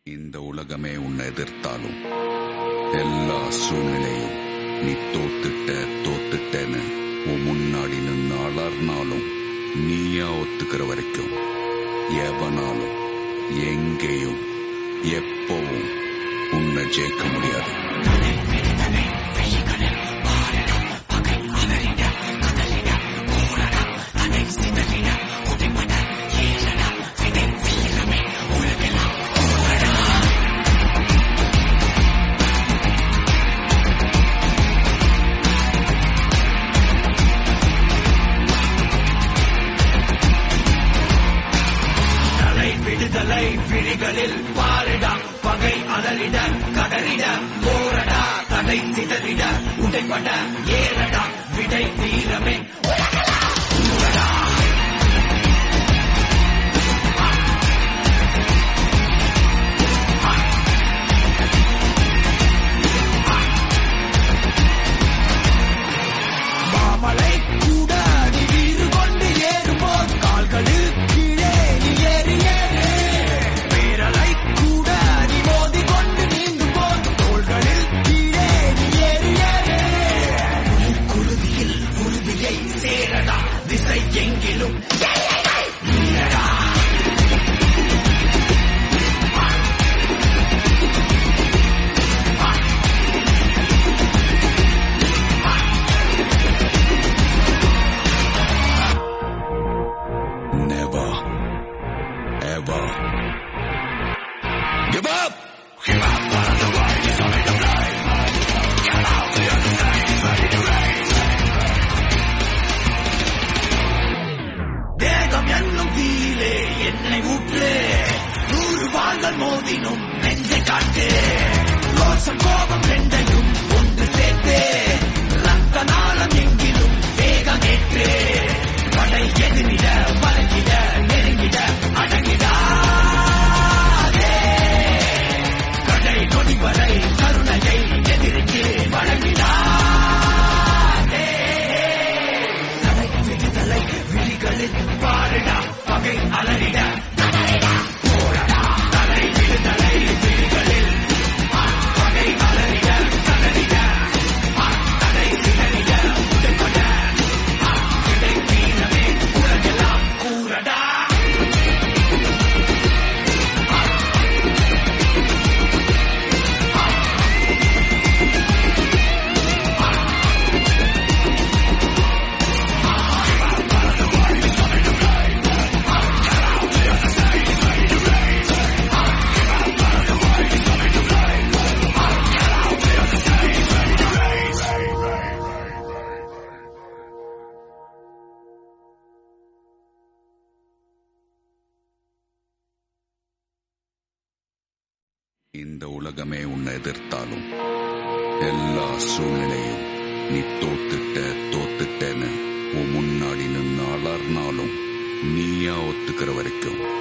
இந்த உலகமே உன்னை எதிர்த்தாலும் எல்லா சூழ்நிலையும் நீ தோத்துட்ட தோத்துட்டேன்னு உன் முன்னாடி நின்று அலர்னாலும் நீயா ஒத்துக்கிற வரைக்கும் எவனாலும் எங்கேயும் எப்பவும் உன்னை ஜெயிக்க முடியாது தலை விடுதலை விழிகளில் பாரிடா பகை அலறிட கதறிட போரடா தடை சிதறிட உடைப்பட ஏறடா விடை வீரமே மாமலை கூட நீ வீறு கொண்டு ஏறும்போது கால்களில் கீழே நீ ஏறி ஏறு பேரலை கூட நீ மோதி கொண்டு நீங்கும் போது தோள்களில் கீழே நீ ஏறி ஏறு குருதியில் உறுதியை சேரடா திசை எங்கிலும் நீரடா Never, ever give up. தேகம் என்னும் தீயிலே என்னை ஊற்று நூறு வாள்கள் மோதினும் நெஞ்சை காட்டு ரோஷம் கோபம் ரெண்டையும் ஒன்று சேர்த்து ரத்த நாளம் எங்கிலும் வேகம் ஏற்று படை எதிரிட வழங்கிட நெருங்கிட அடங்கிடாதே கடை நொடி வரை கருணையை எதிரிக்கு வழங்கிடாதே தலை விடுதலை விழிகளில் பாரிடா பகை அலறிட கதறிடா, போரடா தலை விடுதலை விழிகளில் பகை அலறிட கதறிட தலை சிதறிட உடைப்பட இடை வீரமே உலகெல்லாம் கூறடா இந்த உலகமே உன்னை எதிர்த்தாலும் எல்லா சூழ்நிலையும் நீ தோத்துட்ட தோத்துட்டேன்னு உன் முன்னாடி நின்று அலர்னாலும் நீயா ஒத்துக்கிற வரைக்கும்